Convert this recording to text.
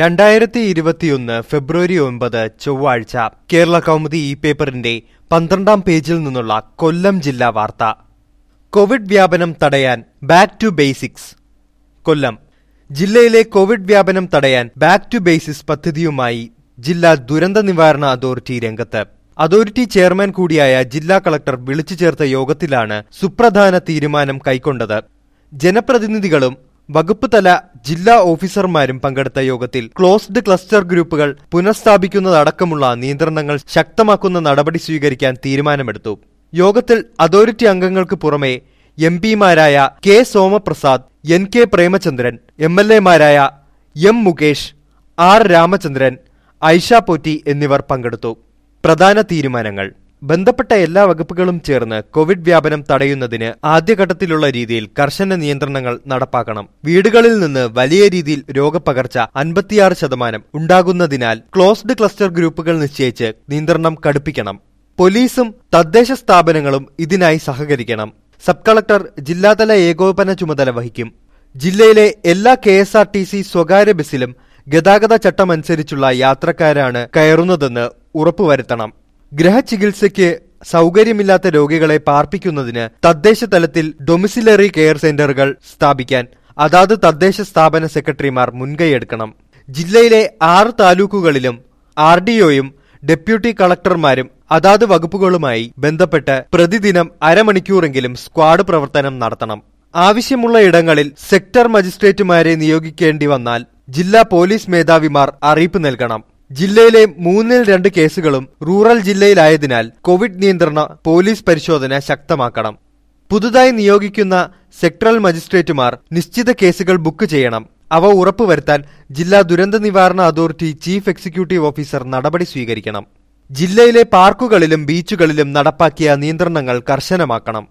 രണ്ടായിരത്തി ഇരുപത്തിയൊന്ന് ഫെബ്രുവരി ഒൻപത് ചൊവ്വാഴ്ച കേരള കൗമുദി ഈ പേപ്പറിന്റെ പന്ത്രണ്ടാം പേജിൽ നിന്നുള്ള കൊല്ലം ജില്ലാ വാർത്ത കോവിഡ് വ്യാപനം തടയാൻ ബാക്ക് ടു ബേസിക്സ് കൊല്ലം ജില്ലയിലെ കോവിഡ് വ്യാപനം തടയാൻ ബാക്ക് ടു ബേസിക്സ് പദ്ധതിയുമായി ജില്ലാ ദുരന്ത നിവാരണ അതോറിറ്റി രംഗത്ത് അതോറിറ്റി ചെയർമാൻ കൂടിയായ ജില്ലാ കളക്ടർ വിളിച്ചു ചേർത്ത യോഗത്തിലാണ് സുപ്രധാന തീരുമാനം കൈക്കൊണ്ടത് ജനപ്രതിനിധികളും വകുപ്പ് തല ജില്ലാ ഓഫീസർമാരും പങ്കെടുത്ത യോഗത്തിൽ ക്ലോസ്ഡ് ക്ലസ്റ്റർ ഗ്രൂപ്പുകൾ പുനഃസ്ഥാപിക്കുന്നതടക്കമുള്ള നിയന്ത്രണങ്ങൾ ശക്തമാക്കുന്ന നടപടി സ്വീകരിക്കാൻ തീരുമാനമെടുത്തു യോഗത്തിൽ അതോറിറ്റി അംഗങ്ങൾക്ക് പുറമെ എം പിമാരായ K Somaprasad N K Premachandran M L എമാരായ എം മുകേഷ് ആർ രാമചന്ദ്രൻ ഐഷ പോറ്റി എന്നിവർ പങ്കെടുത്തു പ്രധാന തീരുമാനങ്ങൾ ബന്ധപ്പെട്ട എല്ലാ വകുപ്പുകളും ചേർന്ന് കോവിഡ് വ്യാപനം തടയുന്നതിന് ആദ്യഘട്ടത്തിലുള്ള രീതിയിൽ കർശന നിയന്ത്രണങ്ങൾ നടപ്പാക്കണം വീടുകളിൽ നിന്ന് വലിയ രീതിയിൽ രോഗപകർച്ച അൻപത്തിയാറ് ശതമാനം ഉണ്ടാകുന്നതിനാൽ ക്ലോസ്ഡ് ക്ലസ്റ്റർ ഗ്രൂപ്പുകൾ നിശ്ചയിച്ച് നിയന്ത്രണം കടുപ്പിക്കണം പോലീസും തദ്ദേശ സ്ഥാപനങ്ങളും ഇതിനായി സഹകരിക്കണം സബ് കളക്ടർ ജില്ലാതല ഏകോപന ചുമതല വഹിക്കും ജില്ലയിലെ എല്ലാ K S R T C സ്വകാര്യ ബസ്സിലും ഗതാഗത ചട്ടമനുസരിച്ചുള്ള യാത്രക്കാരാണ് കയറുന്നതെന്ന് ഉറപ്പുവരുത്തണം ഗ്രഹചികിത്സയ്ക്ക് സൗകര്യമില്ലാത്ത രോഗികളെ പാർപ്പിക്കുന്നതിന് തദ്ദേശ തലത്തിൽ ഡൊമിസിലറി കെയർ സെന്ററുകൾ സ്ഥാപിക്കാൻ അതാത് തദ്ദേശ സ്ഥാപന സെക്രട്ടറിമാർ മുൻകൈയെടുക്കണം ജില്ലയിലെ ആറ് താലൂക്കുകളിലും ആർ ഡിഒയും ഡെപ്യൂട്ടി കളക്ടർമാരും അതാത് വകുപ്പുകളുമായി ബന്ധപ്പെട്ട് പ്രതിദിനം അരമണിക്കൂറെങ്കിലും സ്ക്വാഡ് പ്രവർത്തനം നടത്തണം ആവശ്യമുള്ള ഇടങ്ങളിൽ സെക്ടർ മജിസ്ട്രേറ്റുമാരെ നിയോഗിക്കേണ്ടി വന്നാൽ ജില്ലാ പോലീസ് മേധാവിമാർ അറിയിപ്പ് നൽകണം ജില്ലയിലെ മൂന്നിൽ രണ്ട് കേസുകളും റൂറൽ ജില്ലയിലായതിനാൽ കോവിഡ് നിയന്ത്രണ പോലീസ് പരിശോധന ശക്തമാക്കണം പുതുതായി നിയോഗിക്കുന്ന സെക്ടറൽ മജിസ്ട്രേറ്റുമാർ നിശ്ചിത കേസുകൾ ബുക്ക് ചെയ്യണം അവ ഉറപ്പുവരുത്താൻ ജില്ലാ ദുരന്ത നിവാരണ അതോറിറ്റി ചീഫ് എക്സിക്യൂട്ടീവ് ഓഫീസർ നടപടി സ്വീകരിക്കണം ജില്ലയിലെ പാർക്കുകളിലും ബീച്ചുകളിലും നടപ്പാക്കിയ നിയന്ത്രണങ്ങൾ കർശനമാക്കണം